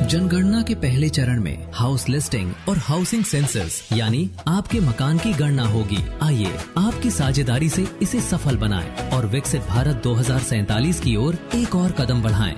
जनगणना के पहले चरण में हाउस लिस्टिंग और हाउसिंग सेंसस यानी आपके मकान की गणना होगी आइए आपकी साझेदारी से इसे सफल बनाएं और विकसित भारत दो की ओर एक और कदम बढ़ाएं।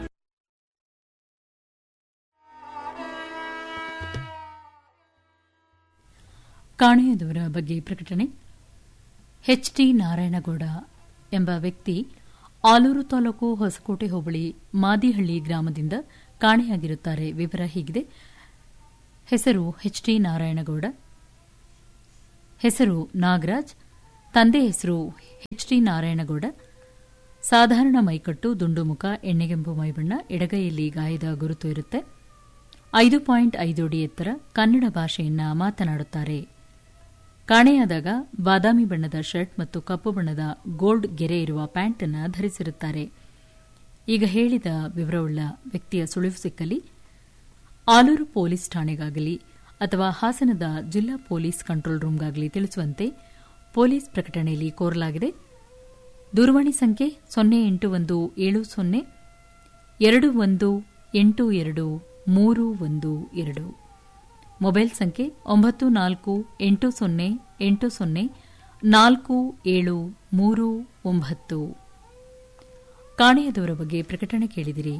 ಕಾಣೆಯಾದವರ ಬಗ್ಗೆ ಪ್ರಕಟಣೆ ಎಚ್ ಟಿ ನಾರಾಯಣಗೌಡ ಎಂಬ ವ್ಯಕ್ತಿ ಆಲೂರು ತಾಲೂಕು ಹೊಸಕೋಟೆ ಹೋಬಳಿ ಮಾದಿಹಳ್ಳಿ ಗ್ರಾಮದಿಂದ ಕಾಣೆಯಾಗಿರುತ್ತಾರೆ ವಿವರ ಹೀಗಿದೆ ಹೆಸರು ಎಚ್ ಟಿ ನಾರಾಯಣಗೌಡ ಹೆಸರು ನಾಗರಾಜ್ ತಂದೆ ಹೆಸರು ಎಚ್ ಟಿ ನಾರಾಯಣಗೌಡ ಸಾಧಾರಣ ಮೈಕಟ್ಟು ದುಂಡು ಮುಖ ಎಣ್ಣೆಗೆಂಪು ಮೈಬಣ್ಣ ಎಡಗೈಯಲ್ಲಿ ಗಾಯದ ಗುರುತು ಇರುತ್ತೆ ಐದು ಪಾಯಿಂಟ್ ಐದು ಅಡಿ ಎತ್ತರ ಕನ್ನಡ ಭಾಷೆಯನ್ನ ಮಾತನಾಡುತ್ತಾರೆ ಕಾಣೆಯಾದಾಗ ಬಾದಾಮಿ ಬಣ್ಣದ ಶರ್ಟ್ ಮತ್ತು ಕಪ್ಪು ಬಣ್ಣದ ಗೋಲ್ಡ್ ಗೆರೆ ಇರುವ ಪ್ಯಾಂಟ್ ಅನ್ನು ಧರಿಸಿರುತ್ತಾರೆ ಈಗ ಹೇಳಿದ ವಿವರವುಳ್ಳ ವ್ಯಕ್ತಿಯ ಸುಳಿವು ಸಿಕ್ಕಲಿ ಆಲೂರು ಪೊಲೀಸ್ ಠಾಣೆಗಾಗಲಿ ಅಥವಾ ಹಾಸನದ ಜಿಲ್ಲಾ ಪೊಲೀಸ್ ಕಂಟ್ರೋಲ್ ರೂಂಗಾಗಲಿ ತಿಳಿಸುವಂತೆ ಪೊಲೀಸ್ ಪ್ರಕಟಣೆಯಲ್ಲಿ ಕೋರಲಾಗಿದೆ ದೂರವಾಣಿ ಸಂಖ್ಯೆ ಸೊನ್ನೆ ಎಂಟು ಒಂದು ಏಳು ಸೊನ್ನೆ ಎರಡು ಒಂದು ಎಂಟು ಎರಡು ಮೂರು ಒಂದು ಎರಡು ಮೊಬೈಲ್ ಸಂಖ್ಯೆ ಒಂಬತ್ತು ನಾಲ್ಕು ಎಂಟು ಸೊನ್ನೆ ಎಂಟು ಸೊನ್ನೆ ನಾಲ್ಕು ಏಳು ಮೂರು ಒಂಬತ್ತು ಕಾಣೆಯಾದವರ ಬಗ್ಗೆ ಪ್ರಕಟಣೆ ಕೇಳಿದಿರಿ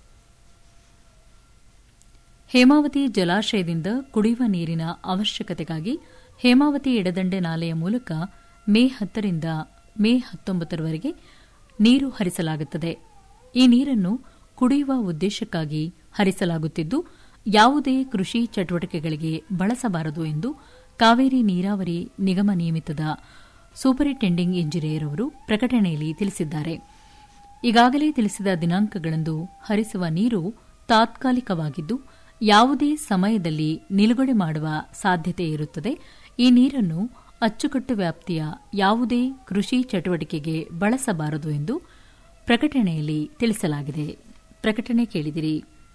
ಹೇಮಾವತಿ ಜಲಾಶಯದಿಂದ ಕುಡಿಯುವ ನೀರಿನ ಅವಶ್ಯಕತೆಗಾಗಿ ಹೇಮಾವತಿ ಎಡದಂಡೆ ನಾಲೆಯ ಮೂಲಕ ಮೇ ಹತ್ತರಿಂದ ಮೇ ಹತ್ತೊಂಬತ್ತರವರೆಗೆ ನೀರು ಹರಿಸಲಾಗುತ್ತದೆ ಈ ನೀರನ್ನು ಕುಡಿಯುವ ಉದ್ದೇಶಕ್ಕಾಗಿ ಹರಿಸಲಾಗುತ್ತಿದ್ದು ಯಾವುದೇ ಕೃಷಿ ಚಟುವಟಿಕೆಗಳಿಗೆ ಬಳಸಬಾರದು ಎಂದು ಕಾವೇರಿ ನೀರಾವರಿ ನಿಗಮ ನಿಯಮಿತದ ಸೂಪರಿಂಟೆಂಡಿಂಗ್ ಇಂಜಿನಿಯರ್ ಅವರು ಪ್ರಕಟಣೆಯಲ್ಲಿ ತಿಳಿಸಿದ್ದಾರೆ ಈಗಾಗಲೇ ತಿಳಿಸಿದ ದಿನಾಂಕಗಳಂದು ಹರಿಸುವ ನೀರು ತಾತ್ಕಾಲಿಕವಾಗಿದ್ದು ಯಾವುದೇ ಸಮಯದಲ್ಲಿ ನಿಲುಗಡೆ ಮಾಡುವ ಸಾಧ್ಯತೆ ಇರುತ್ತದೆ ಈ ನೀರನ್ನು ಅಚ್ಚುಕಟ್ಟು ವ್ಯಾಪ್ತಿಯ ಯಾವುದೇ ಕೃಷಿ ಚಟುವಟಿಕೆಗೆ ಬಳಸಬಾರದು ಎಂದು ಪ್ರಕಟಣೆಯಲ್ಲಿ ತಿಳಿಸಲಾಗಿದೆ ಪ್ರಕಟಣೆ ಕೇಳಿದಿರಿ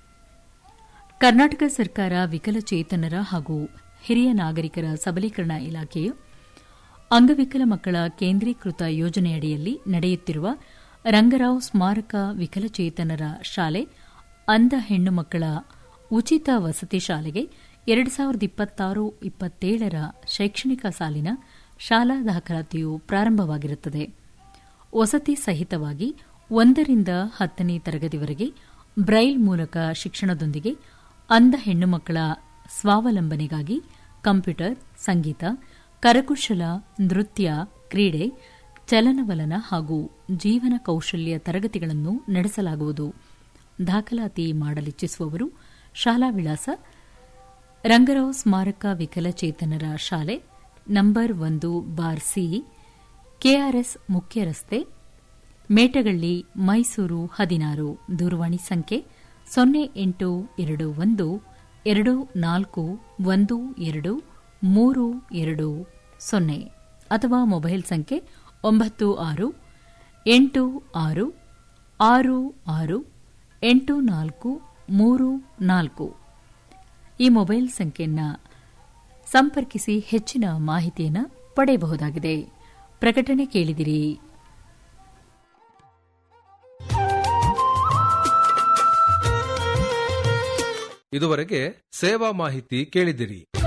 ಕರ್ನಾಟಕ ಸರ್ಕಾರ ವಿಕಲಚೇತನರ ಹಾಗೂ ಹಿರಿಯ ನಾಗರಿಕರ ಸಬಲೀಕರಣ ಇಲಾಖೆಯು ಅಂಗವಿಕಲ ಮಕ್ಕಳ ಕೇಂದ್ರೀಕೃತ ಯೋಜನೆಯಡಿಯಲ್ಲಿ ನಡೆಯುತ್ತಿರುವ ರಂಗರಾವ್ ಸ್ಮಾರಕ ವಿಕಲಚೇತನರ ಶಾಲೆ ಅಂಧ ಹೆಣ್ಣು ಮಕ್ಕಳ ಉಚಿತ ವಸತಿ ಶಾಲೆಗೆ ಎರಡು ಸಾವಿರದ ಇಪ್ಪತ್ತಾರು ಇಪ್ಪತ್ತೇಳರ ಶೈಕ್ಷಣಿಕ ಸಾಲಿನ ಶಾಲಾ ದಾಖಲಾತಿಯು ಪ್ರಾರಂಭವಾಗಿರುತ್ತದೆ ವಸತಿ ಸಹಿತವಾಗಿ ಒಂದರಿಂದ ಹತ್ತನೇ ತರಗತಿವರೆಗೆ ಬ್ರೈಲ್ ಮೂಲಕ ಶಿಕ್ಷಣದೊಂದಿಗೆ ಅಂಧ ಹೆಣ್ಣು ಮಕ್ಕಳ ಸ್ವಾವಲಂಬನೆಗಾಗಿ ಕಂಪ್ಯೂಟರ್ ಸಂಗೀತ ಕರಕುಶಲ ನೃತ್ಯ ಕ್ರೀಡೆ ಚಲನವಲನ ಹಾಗೂ ಜೀವನ ಕೌಶಲ್ಯ ತರಗತಿಗಳನ್ನು ನಡೆಸಲಾಗುವುದು ದಾಖಲಾತಿ ಮಾಡಲಿಚ್ಛಿಸುವವರು ಶಾಲಾ ವಿಳಾಸ ರಂಗರಾವ್ ಸ್ಮಾರಕ ವಿಕಲಚೇತನರ ಶಾಲೆ ನಂಬರ್ ಒಂದು ಬಾರ್ ಸಿ ಕೆಆರ್ಎಸ್ ಮುಖ್ಯ ರಸ್ತೆ ಮೇಟಗಳ್ಳಿ ಮೈಸೂರು ಹದಿನಾರು ದೂರವಾಣಿ ಸಂಖ್ಯೆ ಸೊನ್ನೆ ಎಂಟು ಎರಡು ಒಂದು ಎರಡು ನಾಲ್ಕು ಒಂದು ಎರಡು ಮೂರು ಎರಡು ಸೊನ್ನೆ ಅಥವಾ ಮೊಬೈಲ್ ಸಂಖ್ಯೆ ಒಂಬತ್ತು ಆರು ಎಂಟು ಆರು ಆರು ಆರು ಎಂಟು ನಾಲ್ಕು ಮೂರು ನಾಲ್ಕು ಈ ಮೊಬೈಲ್ ಸಂಖ್ಯೆಯನ್ನು ಸಂಪರ್ಕಿಸಿ ಹೆಚ್ಚಿನ ಮಾಹಿತಿಯನ್ನು ಪಡೆಯಬಹುದಾಗಿದೆ ಪ್ರಕಟಣೆ ಕೇಳಿದಿರಿ ಇದುವರೆಗೆ ಸೇವಾ ಮಾಹಿತಿ ಕೇಳಿದಿರಿ